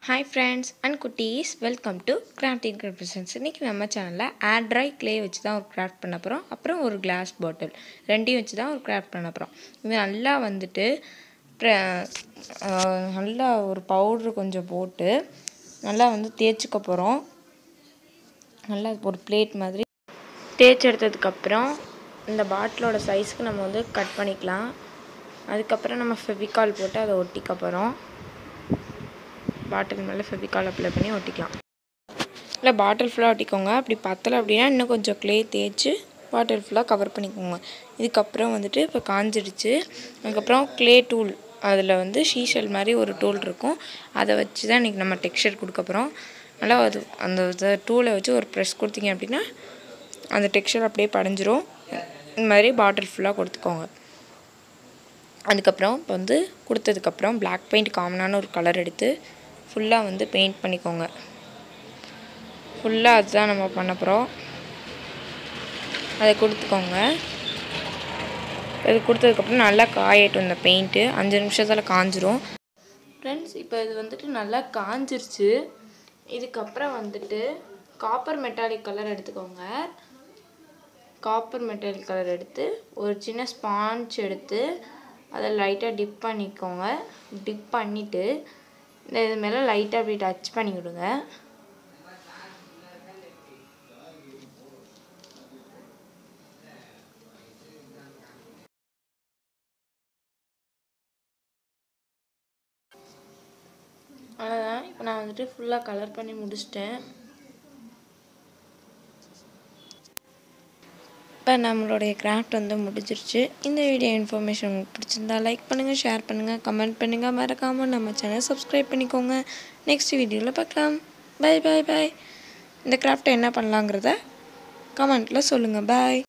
hi friends and குட்டீஸ் welcome to Crafting Craftons இன்றைக்கி நம்ம சேனலில் ஏர் ட்ரை க்ளே வச்சு தான் ஒரு கிராஃப்ட் பண்ண போகிறோம் அப்புறம் ஒரு கிளாஸ் பாட்டில் ரெண்டையும் வச்சு தான் ஒரு கிராஃப்ட் பண்ண போகிறோம் இது நல்லா வந்துட்டு ப்ர- ஆஹ் நல்லா ஒரு பவுட்ரு கொஞ்சம் போட்டு நல்லா வந்து தேய்ச்சிக்க போகிறோம் நல்லா ஒரு பிளேட் மாதிரி தேய்ச்சி எடுத்ததுக்கப்புறம் இந்த பாட்டிலோட சைஸ்க்கு நம்ம வந்து கட் பண்ணிக்கலாம் அதுக்கப்புறம் நம்ம ஃபெவிகால் போட்டு அதை ஒட்டிக்க போகிறோம் பாட்டில் மேலே ஃபெவிகால் அப்ளை பண்ணி ஒட்டிக்கலாம் இல்லை பாட்டில் ஃபுல்லாக ஒட்டிக்கோங்க அப்படி பத்தலை அப்படின்னா இன்னும் கொஞ்சம் க்ளே தேய்ச்சி பாட்டில் ஃபுல்லாக கவர் பண்ணிக்கோங்க இதுக்கப்புறம் வந்துட்டு இப்போ காஞ்சிடுச்சு அதுக்கப்புறம் க்ளே டூல் அதில் வந்து ஷீஷல் மாதிரி ஒரு டூல் இருக்கும் அதை வச்சு தான் இன்றைக்கி நம்ம டெக்ஸ்சர் கொடுக்க போகிறோம் நல்லா அது அந்த டூலை வச்சு ஒரு ப்ரெஸ் கொடுத்தீங்க அப்படின்னா அந்த டெக்ஸ்சர் அப்படியே படைஞ்சிரும் இந்த மாதிரி பாட்டில் ஃபுல்லாக கொடுத்துக்கோங்க அதுக்கப்புறம் இப்போ வந்து கொடுத்ததுக்கப்புறம் Black பெயிண்ட் காமனான ஒரு கலர் எடுத்து ஃபுல்லாக வந்து பெயிண்ட் பண்ணிக்கோங்க ஃபுல்லாக அதுதான் நம்ம பண்ண போகிறோம் அதை கொடுத்துக்கோங்க அது கொடுத்ததுக்கப்புறம் நல்லா காயட்டும் இந்த பெயிண்ட்டு அஞ்சு நிமிஷத்தில் காஞ்சிரும் ஃப்ரெண்ட்ஸ் இப்போ இது வந்துட்டு நல்லா காஞ்சிருச்சு இதுக்கப்புறம் வந்துட்டு காப்பர் மெட்டாலிக் கலர் எடுத்துக்கோங்க காப்பர் மெட்டாலிக் கலர் எடுத்து ஒரு சின்ன ஸ்பாஞ்ச் எடுத்து அதை லைட்டாக டிப் பண்ணிக்கோங்க டிப் பண்ணிவிட்டு இந்த இது மேலே லைட்டாக அப்படி டச் பண்ணி விடுங்க அவ்வளோதான் இப்போ நான் வந்துட்டு ஃபுல்லாக கலர் பண்ணி முடிச்சிட்டேன் இப்போ நம்மளுடைய கிராஃப்ட் வந்து முடிஞ்சிருச்சு இந்த வீடியோ இன்ஃபர்மேஷன் உங்களுக்கு பிடிச்சிருந்தா லைக் பண்ணுங்கள் ஷேர் பண்ணுங்கள் கமெண்ட் பண்ணுங்கள் மறக்காமல் நம்ம சேனல் சப்ஸ்கிரைப் பண்ணிக்கோங்க நெக்ஸ்ட் வீடியோவில் பார்க்கலாம் பை பை பை இந்த கிராஃப்ட்டை என்ன பண்ணலாங்கிறத கமெண்ட்டில் சொல்லுங்கள் பாய்